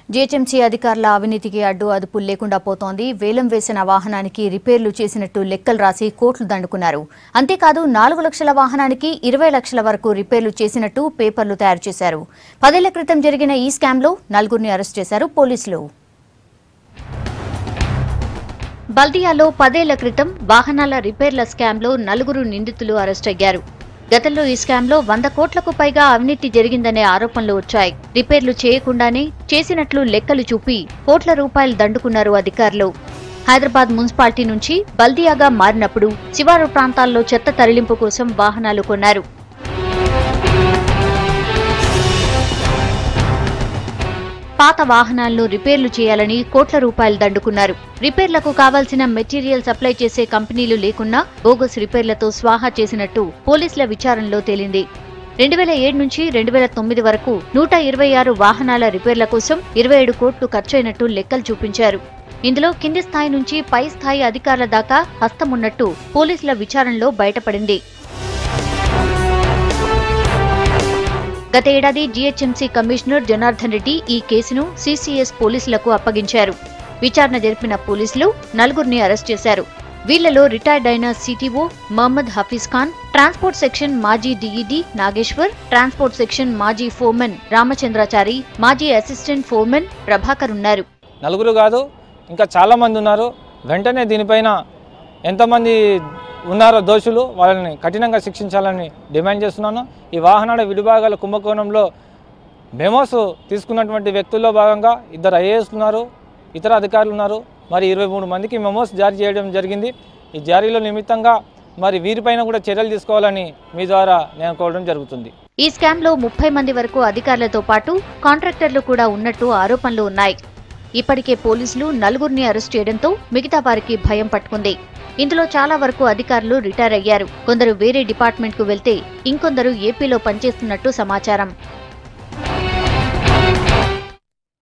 GHMC అధికారుల అవినీతికి అడ్డు అదుపు లేకుండా పోతోంది వేలం వేసిన వాహనానికి రిపేర్లు చేసినట్టు లెక్కలు రాసి కోట్లు దండుకున్నారు అంతేకాదు నాలుగు లక్షల వాహనానికి ఇరవై లక్షల వరకు రిపేర్లు చేసినట్టు పేపర్లు తయారు చేశారు పదేళ్ల క్రితం జరిగిన ఈ స్కామ్లో నలుగురిని అరెస్ట్ చేశారు పోలీసులు బల్దియాలో పదేళ్ల క్రితం వాహనాల రిపేర్ల స్కామ్లో నలుగురు నిందితులు అరెస్ట్ అయ్యారు గతంలో ఈ స్కామ్లో వంద కోట్లకు పైగా అవినీతి జరిగిందనే ఆరోపణలు వచ్చాయి రిపేర్లు చేయకుండానే చేసినట్లు లెక్కలు చూపి కోట్ల రూపాయలు దండుకున్నారు అధికారులు హైదరాబాద్ మున్సిపాలిటీ నుంచి బల్దియాగా మారినప్పుడు శివారు ప్రాంతాల్లో చెత్త తరలింపు కోసం వాహనాలు కొన్నారు పాత వాహనాలను రిపేర్లు చేయాలని కోట్ల రూపాయలు దండుకున్నారు రిపేర్లకు కావాల్సిన మెటీరియల్ సప్లై చేసే కంపెనీలు లేకున్నా బోగస్ రిపేర్లతో స్వాహా చేసినట్టు పోలీసుల విచారణలో తేలింది రెండు వేల ఏడు నుంచి రెండు వేల తొమ్మిది వరకు నూట ఇరవై ఆరు వాహనాల రిపేర్ల కోసం ఇరవై ఏడు కోట్లు ఖర్చయినట్టు లెక్కలు చూపించారు ఇందులో కింది స్థాయి నుంచి పై స్థాయి అధికారుల దాకా హస్తమున్నట్టు పోలీసుల విచారణలో బయటపడింది గత ఏడాది జీహెచ్ఎంసీ కమిషనర్ జనార్దన్ రెడ్డి ఈ కేసును సీసీఎస్ పోలీసులకు అప్పగించారు విచారణ జరిపిన పోలీసులు నలుగురిని అరెస్ట్ చేశారు వీళ్లలో రిటైర్డ్ అయిన CTO Mohammed Hafeez Khan transport section మాజీ డీఈడీ నాగేశ్వర్ ట్రాన్స్పోర్ట్ సెక్షన్ మాజీ ఫోర్మెన్ రామచంద్రాచారి మాజీ అసిస్టెంట్ ఫోర్మెన్ ప్రభాకర్ ఉన్నారు నలుగురు కాదు ఇంకా చాలామంది ఉన్నారు వెంటనే దీనిపైన ఎంతమంది ఉన్నారో దోషులు వాళ్ళని కఠినంగా శిక్షించాలని డిమాండ్ చేస్తున్నాను ఈ వాహనాల విడిభాగాల కుంభకోణంలో మెమోస్ తీసుకున్నటువంటి వ్యక్తుల్లో భాగంగా ఇద్దరు ఐఏఎస్ ఉన్నారు ఇతర అధికారులు ఉన్నారు మరి ఇరవై మూడు మందికి మెమోస్ జారీ చేయడం జరిగింది ఈ జారీలో నిమిత్తంగా మరి వీరిపైన కూడా చర్యలు తీసుకోవాలని మీ ద్వారా నేను కోరడం జరుగుతుంది ఈ స్కామ్లో ముప్పై మంది వరకు అధికారులతో పాటు కాంట్రాక్టర్లు కూడా ఉన్నట్టు ఆరోపణలు ఉన్నాయి ఇప్పటికే పోలీసులు నలుగురిని అరెస్ట్ చేయడంతో మిగతా వారికి భయం పట్టుకుంది ఇందులో చాలా వరకు అధికారులు రిటైర్ అయ్యారు కొందరు వేరే డిపార్ట్మెంట్కు వెళ్తే ఇంకొందరు ఏపీలో పనిచేస్తున్నట్టు సమాచారం